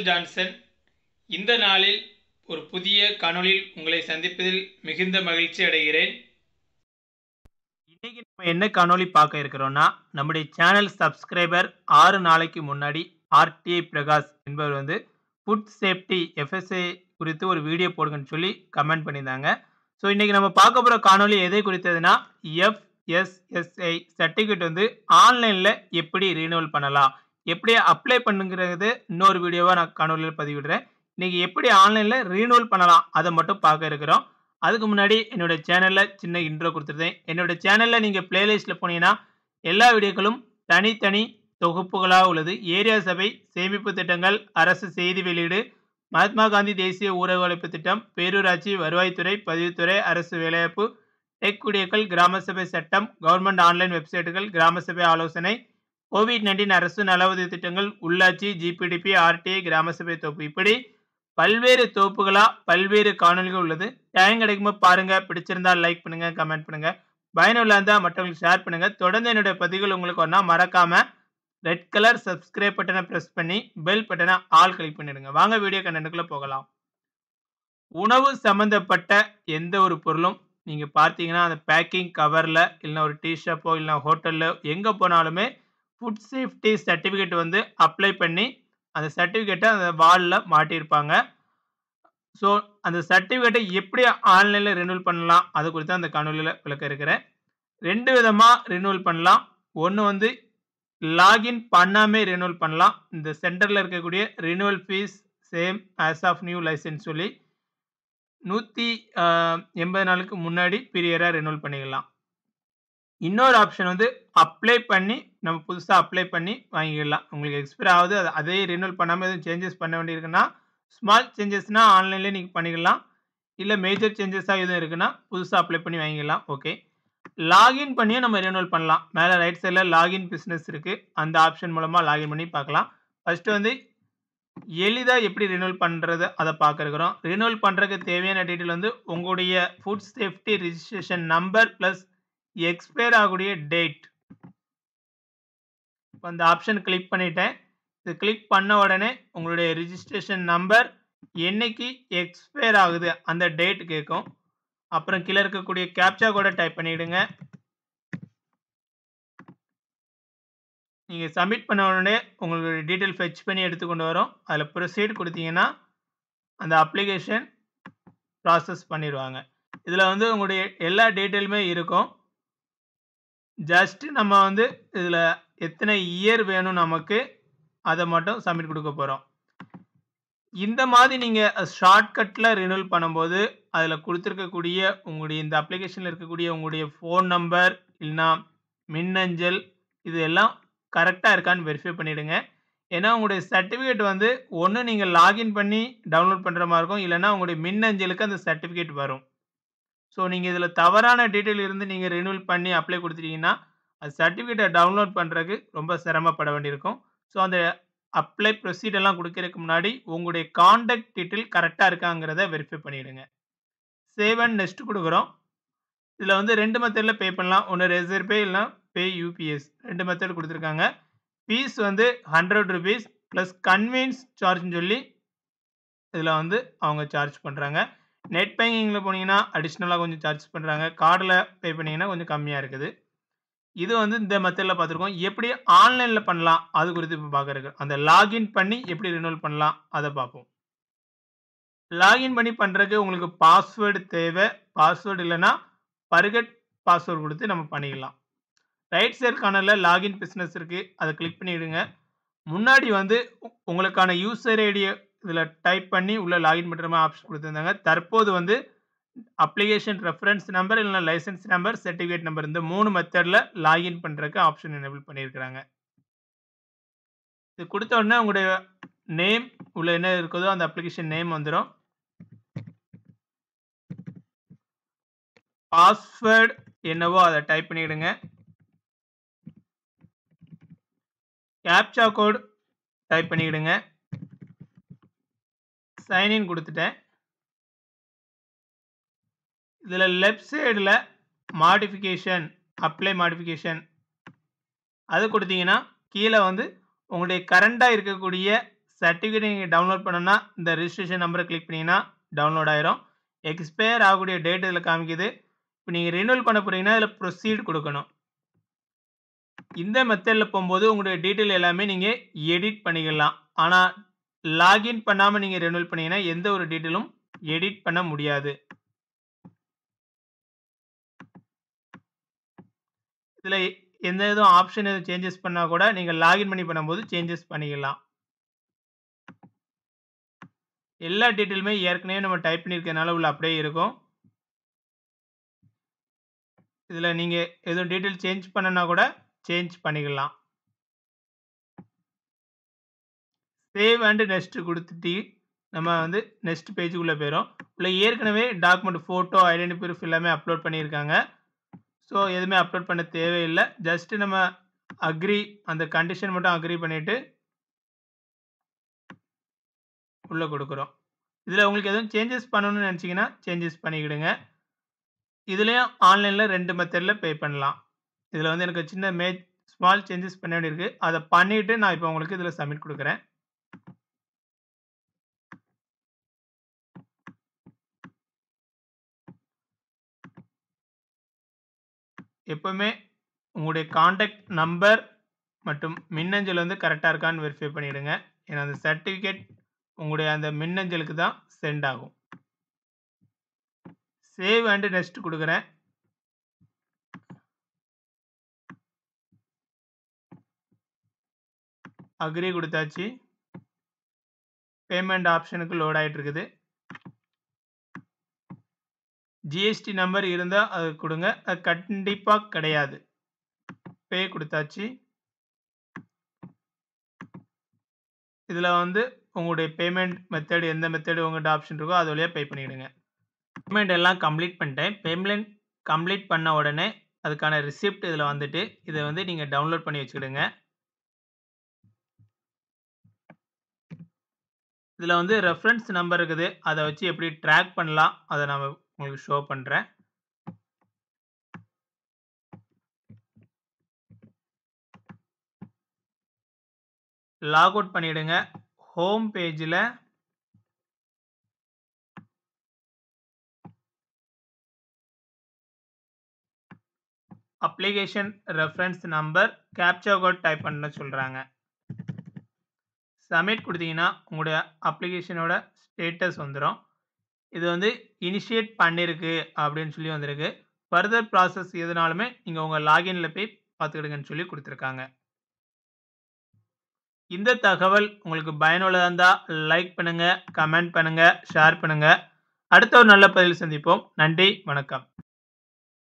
Michael Johnson இந்த நாளில் ஒரு புதிய காணொளியில் உங்களை சந்திப்பதில் மிகுந்த மகிழ்ச்சி அடைகிறேன் இன்னைக்கு நம்ம என்ன காணொளி பார்க்க இருக்கிறோம்னா நம்முடைய சேனல் சப்ஸ்கிரைபர் ஆறு நாளைக்கு முன்னாடி ஆர்டிஐ பிரகாஷ் என்பவர் வந்து ஃபுட் சேஃப்டி எஃப்எஸ்ஏ குறித்து ஒரு வீடியோ போடுங்கன்னு சொல்லி கமெண்ட் பண்ணியிருந்தாங்க ஸோ இன்றைக்கி நம்ம பார்க்க போகிற காணொளி எதை குறித்ததுன்னா எஃப்எஸ்எஸ்ஐ சர்டிஃபிகேட் வந்து ஆன்லைனில் எப்படி ரினியூவல் பண்ணலாம் எப்படி அப்ளை பண்ணுங்கிறது இன்னொரு வீடியோவாக நான் காணொலியில் பதிவிடுறேன் இன்றைக்கி எப்படி ஆன்லைனில் ரீனுவல் பண்ணலாம் அதை மட்டும் பார்க்க இருக்கிறோம் அதுக்கு முன்னாடி என்னோட சேனலில் சின்ன இன்ட்ரோ கொடுத்துருந்தேன் என்னோட சேனலில் நீங்கள் பிளேலிஸ்ட்டில் போனீங்கன்னா எல்லா வீடியோக்களும் தனித்தனி தொகுப்புகளாக உள்ளது ஏரியா சபை சேமிப்பு திட்டங்கள் அரசு செய்தி வெளியீடு மகாத்மா காந்தி தேசிய ஊரக உழைப்பு திட்டம் பேரூராட்சி வருவாய்த்துறை பதிவுத்துறை அரசு வேலைவாய்ப்பு டெக் குடியக்கள் கிராம சபை சட்டம் கவர்மெண்ட் ஆன்லைன் வெப்சைட்டுகள் கிராம சபை ஆலோசனை கோவிட் நைன்டீன் அரசு நல உதவி திட்டங்கள் உள்ளாட்சி ஜிபிடிபி ஆர்டிஐ கிராம சபை தொகுப்பு இப்படி பல்வேறு தொகுப்புகளா பல்வேறு காணொலிகள் உள்ளது டைம் கிடைக்கும்போது பாருங்க பிடிச்சிருந்தா லைக் பண்ணுங்க கமெண்ட் பண்ணுங்க பயனுள்ள இருந்தால் மற்றவங்களுக்கு ஷேர் பண்ணுங்க தொடர்ந்து என்னுடைய பதிவுகள் உங்களுக்கு ஒன்றா மறக்காம ரெட் கலர் சப்ஸ்கிரைப் பட்டனை ப்ரெஸ் பண்ணி பெல் பட்டனை ஆல் கிளிக் பண்ணிடுங்க வாங்க வீடியோ கண்டென்ட்டுக்குள்ள போகலாம் உணவு சம்மந்தப்பட்ட எந்த ஒரு பொருளும் நீங்கள் பார்த்தீங்கன்னா அந்த பேக்கிங் கவரில் இல்லைனா ஒரு டீ ஷாப்போ இல்லை ஹோட்டலில் எங்கே போனாலுமே ஃபுட் சேஃப்டி சர்டிஃபிகேட் வந்து அப்ளை பண்ணி அந்த சர்டிஃபிகேட்டை அந்த வாலில் மாட்டியிருப்பாங்க ஸோ அந்த சர்டிஃபிகேட்டை எப்படி ஆன்லைனில் ரினியூவல் பண்ணலாம் அது குறித்து அந்த காணொலியில் விளக்க இருக்கிறேன் ரெண்டு விதமாக ரினியூவல் பண்ணலாம் ஒன்று வந்து லாகின் பண்ணாமே ரினியூவல் பண்ணலாம் இந்த சென்டரில் இருக்கக்கூடிய renewal fees same as of new licence சொல்லி நூற்றி எண்பது நாளுக்கு முன்னாடி பீரியராக ரினியூவல் பண்ணிக்கலாம் இன்னொரு ஆப்ஷன் வந்து அப்ளை பண்ணி நம்ம புதுசாக அப்ளை பண்ணி வாங்கிக்கலாம் உங்களுக்கு எக்ஸ்பைர் ஆகுது அது அதே ரினியூவல் பண்ணாமல் எதுவும் சேஞ்சஸ் பண்ண வேண்டியிருக்குன்னா ஸ்மால் சேஞ்சஸ்னால் ஆன்லைன்லேயே நீங்கள் பண்ணிக்கலாம் இல்லை மேஜர் சேஞ்சஸாக எதுவும் இருக்குன்னா புதுசாக அப்ளை பண்ணி வாங்கிக்கலாம் ஓகே லாகின் பண்ணியும் நம்ம ரினியூவல் பண்ணலாம் மேலே ரைட் சைடில் லாகின் பிஸ்னஸ் இருக்குது அந்த ஆப்ஷன் மூலமாக லாகின் பண்ணி பார்க்கலாம் ஃபஸ்ட்டு வந்து எளிதாக எப்படி ரினியூவல் பண்ணுறது அதை பார்க்க இருக்கிறோம் ரினியூவல் பண்ணுறதுக்கு தேவையான டீட்டெயில் வந்து உங்களுடைய food safety registration number plus expire ஆகக்கூடிய டேட் இப்போ அந்த ஆப்ஷன் கிளிக் பண்ணிட்டேன் இது கிளிக் பண்ண உடனே உங்களுடைய ரிஜிஸ்ட்ரேஷன் நம்பர் என்னைக்கு எக்ஸ்பயர் ஆகுது அந்த டேட் கேட்கும் அப்புறம் கீழே இருக்கக்கூடிய கேப்சா கூட டைப் பண்ணிவிடுங்க நீங்கள் சப்மிட் பண்ண உடனே உங்களுடைய டீட்டெயில் ஃபெச் பண்ணி எடுத்துக்கொண்டு வரும் அதில் ப்ரொசீட் கொடுத்தீங்கன்னா அந்த அப்ளிகேஷன் ப்ராசஸ் பண்ணிடுவாங்க இதில் வந்து உங்களுடைய எல்லா டீட்டெயிலுமே இருக்கும் ஜஸ்ட் நம்ம வந்து இதில் எத்தனை இயர் வேணும் நமக்கு அதை மட்டும் சப்மிட் கொடுக்க போகிறோம் இந்த மாதிரி நீங்கள் ஷார்ட்கட்டில் ரினியூவல் பண்ணும்போது அதில் கொடுத்துருக்கக்கூடிய உங்களுடைய இந்த அப்ளிகேஷனில் இருக்கக்கூடிய உங்களுடைய ஃபோன் நம்பர் இல்லைனா மின்னஞ்சல் இது எல்லாம் கரெக்டாக இருக்கான்னு வெரிஃபை பண்ணிவிடுங்க ஏன்னா உங்களுடைய சர்டிஃபிகேட் வந்து ஒன்று நீங்கள் லாகின் பண்ணி டவுன்லோட் பண்ணுற மாதிரி இருக்கும் இல்லைனா உங்களுடைய மின்னஞ்சலுக்கு அந்த சர்டிஃபிகேட் வரும் ஸோ நீங்கள் இதில் தவறான டீட்டெயில் இருந்து நீங்கள் ரினியூவல் பண்ணி அப்ளை கொடுத்துட்டீங்கன்னா அது சர்டிஃபிகேட்டை டவுன்லோட் பண்ணுறதுக்கு ரொம்ப சிரமப்பட வேண்டியிருக்கும் ஸோ அந்த அப்ளை ப்ரொசீடெல்லாம் கொடுக்கறதுக்கு முன்னாடி உங்களுடைய காண்டாக்ட் டீட்டெயில் கரெக்டாக இருக்காங்கிறத வெரிஃபை பண்ணிவிடுங்க சேவ் அண்ட் நெக்ஸ்ட் கொடுக்குறோம் இதில் வந்து ரெண்டு மெத்தடில் பே பண்ணலாம் ஒன்று ரெசர் பே இல்லைனா பே யூபிஎஸ் ரெண்டு மெத்தட் கொடுத்துருக்காங்க ஃபீஸ் வந்து ஹண்ட்ரட் ருபீஸ் ப்ளஸ் கன்வீன்ஸ் சார்ஜ்னு சொல்லி இதில் வந்து அவங்க சார்ஜ் பண்ணுறாங்க நெட் பேங்கிங்கில் போனீங்கன்னா அடிஷ்னலாக கொஞ்சம் சார்ஜ் பண்ணுறாங்க கார்டில் பே பண்ணிங்கன்னா கொஞ்சம் கம்மியாக இருக்குது இது வந்து இந்த மெத்தடில் பார்த்துருக்கோம் எப்படி ஆன்லைனில் பண்ணலாம் அது குறித்து இப்போ பார்க்குறக்கு அந்த லாகின் பண்ணி எப்படி ரினியூவல் பண்ணலாம் அதை பார்ப்போம் லாகின் பண்ணி பண்ணுறதுக்கு உங்களுக்கு பாஸ்வேர்டு தேவை பாஸ்வேர்டு இல்லைன்னா பர்கட் பாஸ்வேர்டு கொடுத்து நம்ம பண்ணிக்கலாம் ரைட் சைட் கார்னரில் லாகின் பிஸ்னஸ் இருக்குது அதை கிளிக் பண்ணிவிடுங்க முன்னாடி வந்து உங்களுக்கான யூசர் ஐடியை இதில் டைப் பண்ணி உள்ள லாகின் பண்ணுற மாதிரி ஆப்ஷன் கொடுத்துருந்தாங்க தற்போது வந்து அப்ளிகேஷன் ரெஃபரன்ஸ் நம்பர் இல்லைனா லைசன்ஸ் நம்பர் சர்டிஃபிகேட் நம்பர் இந்த மூணு மெத்தடில் லாகின் பண்ணுறதுக்கு ஆப்ஷன் எனேபிள் பண்ணியிருக்கிறாங்க இது கொடுத்த உடனே உங்களுடைய நேம் உள்ள என்ன இருக்குதோ அந்த அப்ளிகேஷன் நேம் வந்துடும் பாஸ்வேர்டு என்னவோ அதை டைப் பண்ணிவிடுங்க கேப்சா கோட் டைப் பண்ணிக்கிடுங்க சைன்இன் கொடுத்துட்டேன் இதில் லெஃப்ட் சைடில் மாடிஃபிகேஷன் அப்ளை மாடிஃபிகேஷன் அது கொடுத்தீங்கன்னா கீழே வந்து உங்களுடைய கரண்டாக இருக்கக்கூடிய சர்டிஃபிகேட் நீங்கள் டவுன்லோட் பண்ணணும்னா இந்த ரிஜிஸ்ட்ரேஷன் நம்பரை கிளிக் பண்ணிங்கன்னா டவுன்லோட் ஆயிரும் எக்ஸ்பயர் ஆகக்கூடிய டேட் இதில் காமிக்குது இப்போ நீங்கள் ரினியூவல் பண்ண போகிறீங்கன்னா இதில் ப்ரொசீட் கொடுக்கணும் இந்த மெத்தடில் போகும்போது உங்களுடைய டீட்டெயில் எல்லாமே நீங்கள் எடிட் பண்ணிக்கலாம் ஆனால் லாகின் பண்ணாமல் நீங்கள் ரெனுவல் பண்ணீங்கன்னா எந்த ஒரு டீட்டெயிலும் எடிட் பண்ண முடியாது இதில் எந்த எதுவும் ஆப்ஷன் எதுவும் சேஞ்சஸ் பண்ணால் கூட நீங்கள் லாகின் பண்ணி பண்ணும்போது சேஞ்சஸ் பண்ணிக்கலாம் எல்லா டீட்டெயிலுமே ஏற்கனவே நம்ம டைப் பண்ணியிருக்கனால உள்ள அப்படியே இருக்கும் இதில் நீங்கள் எதுவும் டீட்டெயில் சேஞ்ச் பண்ணனா கூட சேஞ்ச் பண்ணிக்கலாம் சேவ் அண்டு நெக்ஸ்ட் கொடுத்துட்டு நம்ம வந்து நெக்ஸ்ட் பேஜுக்குள்ளே போயிடும் உள்ள ஏற்கனவே டாக்குமெண்ட் ஃபோட்டோ ஐடென்டி ப்ரூஃப் எல்லாமே அப்லோட் பண்ணியிருக்காங்க ஸோ எதுவுமே அப்லோட் பண்ண தேவையில்லை ஜஸ்ட்டு நம்ம அக்ரி அந்த கண்டிஷன் மட்டும் அக்ரி பண்ணிவிட்டு உள்ளே கொடுக்குறோம் இதில் உங்களுக்கு எதுவும் சேஞ்சஸ் பண்ணணும்னு நினச்சிங்கன்னா சேஞ்சஸ் பண்ணிக்கிடுங்க இதுலேயும் ஆன்லைனில் ரெண்டு மெத்தடில் பே பண்ணலாம் இதில் வந்து எனக்கு சின்ன மே ஸ்மால் சேஞ்சஸ் பண்ண வேண்டியிருக்கு அதை பண்ணிவிட்டு நான் இப்போ உங்களுக்கு இதில் சப்மிட் கொடுக்குறேன் எப்போவுமே உங்களுடைய காண்டாக்ட் நம்பர் மற்றும் மின்னஞ்சல் வந்து கரெக்டாக இருக்கான்னு வெரிஃபை பண்ணிவிடுங்க ஏன்னா அந்த சர்டிஃபிகேட் உங்களுடைய அந்த மின்னஞ்சலுக்கு தான் சென்ட் ஆகும் சேவ் அண்டு நெக்ஸ்ட் கொடுக்குறேன் அக்ரி கொடுத்தாச்சு பேமெண்ட் ஆப்ஷனுக்கு லோட் ஆகிட்டு இருக்குது ஜிஎஸ்டி நம்பர் இருந்தால் அது கொடுங்க அது கண்டிப்பாக கிடையாது பே கொடுத்தாச்சு இதில் வந்து உங்களுடைய பேமெண்ட் மெத்தட் எந்த மெத்தடு உங்கள்கிட்ட ஆப்ஷன் இருக்கோ அது வழியாக பே பண்ணிவிடுங்க பேமெண்ட் எல்லாம் கம்ப்ளீட் பண்ணிட்டேன் பேமெண்ட் கம்ப்ளீட் பண்ண உடனே அதுக்கான ரிசிப்ட் இதில் வந்துட்டு இதை வந்து நீங்கள் டவுன்லோட் பண்ணி வச்சுக்கிடுங்க இதில் வந்து ரெஃபரன்ஸ் நம்பர் இருக்குது அதை வச்சு எப்படி ட்ராக் பண்ணலாம் அதை நான் உங்களுக்கு ஷோ பண்ணுறேன் லாக் அவுட் பண்ணிவிடுங்க ஹோம் பேஜில் application reference number captcha code type பண்ண சொல்கிறாங்க சப்மிட் கொடுத்தீங்கன்னா உங்களுடைய அப்ளிகேஷனோட ஸ்டேட்டஸ் வந்துடும் இது வந்து இனிஷியேட் பண்ணியிருக்கு அப்படின்னு சொல்லி வந்திருக்கு ஃபர்தர் ப்ராசஸ் எதுனாலுமே நீங்கள் உங்கள் லாகினில் போய் பார்த்துக்கிடுங்கன்னு சொல்லி கொடுத்துருக்காங்க இந்த தகவல் உங்களுக்கு பயனுள்ளதாக இருந்தால் லைக் பண்ணுங்கள் கமெண்ட் பண்ணுங்கள் ஷேர் பண்ணுங்கள் அடுத்த ஒரு நல்ல பதிவில் சந்திப்போம் நன்றி வணக்கம்